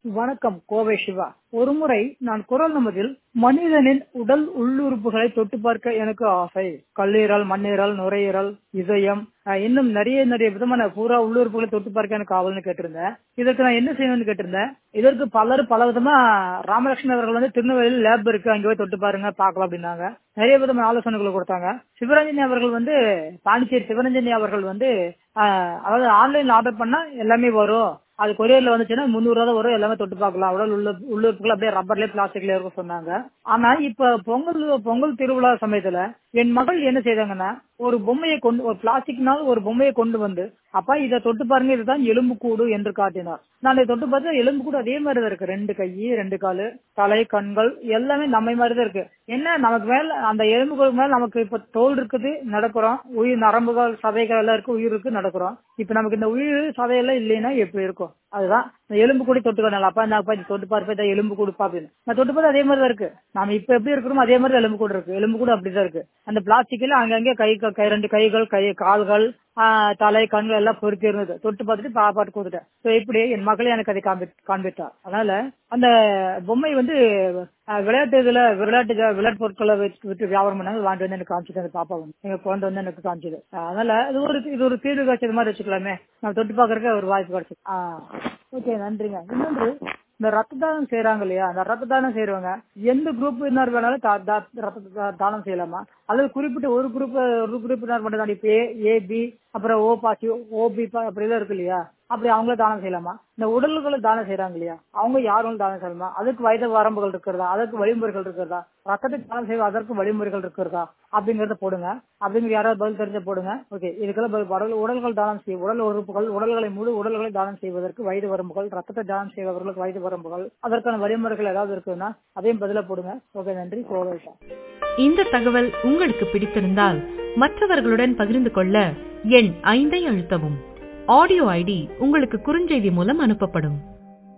வணக்கம் கோவை சிவா ஒருமுறை நான் குரல் நமதில் மனிதனின் உடல் உள்ளுறுப்புகளை தொட்டு பார்க்க எனக்கு ஆசை கல்லீரல் மண்ணீரல் நுரையீரல் இதயம் அஹ், இன்னும் நிறைய நிறைய விதமான பூரா உள்ளுறுப்புகளை தொட்டு பார்க்க எனக்கு ஆவல்னு கேட்டிருந்தேன் இதற்கு நான் என்ன செய்யணும்னு கேட்டிருந்தேன் இதற்கு பலர் பல விதமா ராமலட்சுமி அவர்கள் வந்து திருநெல்வேலியில் லேப் இருக்கு அங்கே போய் தொட்டு பாருங்க பார்க்கலாம் அப்படின்னாங்க நிறைய விதமான ஆலோசனைகளை கொடுத்தாங்க சிவரஞ்சனி அவர்கள் வந்து பாண்டிச்சேரி சிவரஞ்சனி அவர்கள் வந்து ஆஹ், அதாவது ஆன்லைன்ல ஆர்டர் பண்ணா எல்லாமே வரும் அது கொரியர்ல வந்துச்சுன்னா முந்நூறு ரூபா தான் வரும் எல்லாமே தொட்டு பார்க்கலாம் உடல் உள்ள உள்ளுறுப்புகள் அப்படியே ரப்பர்லயே பிளாஸ்டிக்ல இருக்கும் சொன்னாங்க ஆனா இப்ப பொங்கல் பொங்கல் திருவிழா சமயத்துல என் மகள் என்ன செய்தாங்கன்னா ஒரு பொம்மையை கொண்டு ஒரு பிளாஸ்டிக்னால ஒரு பொம்மையை கொண்டு வந்து அப்பா இதை தொட்டு பாருங்க இதுதான் எலும்பு கூடு என்று காட்டினார் நான் இதை தொட்டு பார்த்தா எலும்பு கூடு அதே மாதிரி தான் இருக்கு ரெண்டு கை ரெண்டு காலு தலை கண்கள் எல்லாமே நம்ம மாதிரி தான் இருக்கு என்ன நமக்கு மேல அந்த எலும்பு கூடு மேல நமக்கு இப்ப தோல் இருக்குது நடக்கிறோம் உயிர் நரம்புகள் சதைகள் எல்லாம் இருக்கு உயிர் இருக்கு நடக்கிறோம் இப்ப நமக்கு இந்த உயிர் சதையெல்லாம் இல்லைன்னா எப்படி இருக்கும் அதுதான் இந்த எலும்பு கூடி தொட்டுக்கணும் அப்பா நான் போய் தொட்டு பார்ப்பேன் எலும்பு கூடு அப்படின்னு நான் தொட்டு பார்த்தா அதே மாதிரி தான் இருக்கு நாம இப்ப எப்படி இருக்கிறோமோ அதே மாதிரி தான் எலும்பு கூடு இருக்கு எலும்பு கூடு அப்படிதான் இருக்கு அந்த பிளாஸ்டிக்ல அங்கங்கே கை கை ரெண்டு கைகள் கை கால்கள் ஆஹ், தலை கண்கள் எல்லாம் பொருத்தி இருந்தது தொட்டு பார்த்துட்டு பாப்பாட்டு கொடுத்துட்டேன் So, இப்படி என் மகளே எனக்கு அதை காண்பி காண்பித்தார் அதனால அந்த பொம்மை வந்து ஆஹ், விளையாட்டு இதுல விளையாட்டு ஜா- விளையாட்டு பொருட்களை வச்சு விட்டு வியாபாரம் பண்ணாங்க வாங்கிட்டு வந்து எனக்கு காமிச்சிட்டு அந்த பாப்பா வந்து எங்க குழந்தை வந்து எனக்கு காமிச்சது அதனால இது ஒரு இது ஒரு தீர்வு காய்ச்சது மாதிரி வச்சுக்கலாமே நம்ம தொட்டு பாக்குறதுக்கு ஒரு வாய்ப்பு கிடைச்சது ஓகே நன்றிங்க இன்னொன்று இந்த ரத்த தானம் செய்யறாங்க இல்லையா அந்த ரத்த தானம் செய்யறவங்க எந்த குரூப்பினர் வேணாலும் தா- தா- ரத்த தா- தானம் செய்யலாமா அல்லது குறிப்பிட்ட ஒரு குரூப் ஒரு குரூப்பினர் மட்டும் தான் இப்ப ஏ பி அப்புறம் ஓ பாசிட்டிவ் ஓபி அப்படி எல்லாம் இருக்கு இல்லையா அப்படி அவங்கள தானம் செய்யலாமா இந்த உடல்களை தானம் செய்யறாங்க இல்லையா அவங்க யாரும் தானம் செய்யலாமா அதுக்கு வயது வரம்புகள் இருக்கிறதா அதற்கு வழிமுறைகள் இருக்கிறதா ரத்தத்தை தானம் செய்ய அதற்கு வழிமுறைகள் இருக்கிறதா அப்படிங்கறத போடுங்க அப்படிங்கிற யாராவது பதில் தெரிஞ்ச போடுங்க ஓகே இதுக்கெல்லாம் பதில் உடல் உடல்கள் தானம் செய்ய உடல் உறுப்புகள் உடல்களை முழு உடல்களை தானம் செய்வதற்கு வயது வரம்புகள் ரத்தத்தை தானம் செய்வதற்கு வயது வரம்புகள் அதற்கான வழிமுறைகள் ஏதாவது இருக்குதுன்னா அதையும் பதில போடுங்க ஓகே நன்றி கோவேஷா இந்த தகவல் உங்களுக்கு பிடித்திருந்தால் மற்றவர்களுடன் பகிர்ந்து கொள்ள எண் ஐந்தை அழுத்தவும் ஆடியோ ஐடி உங்களுக்கு குறுஞ்செய்தி மூலம் அனுப்பப்படும்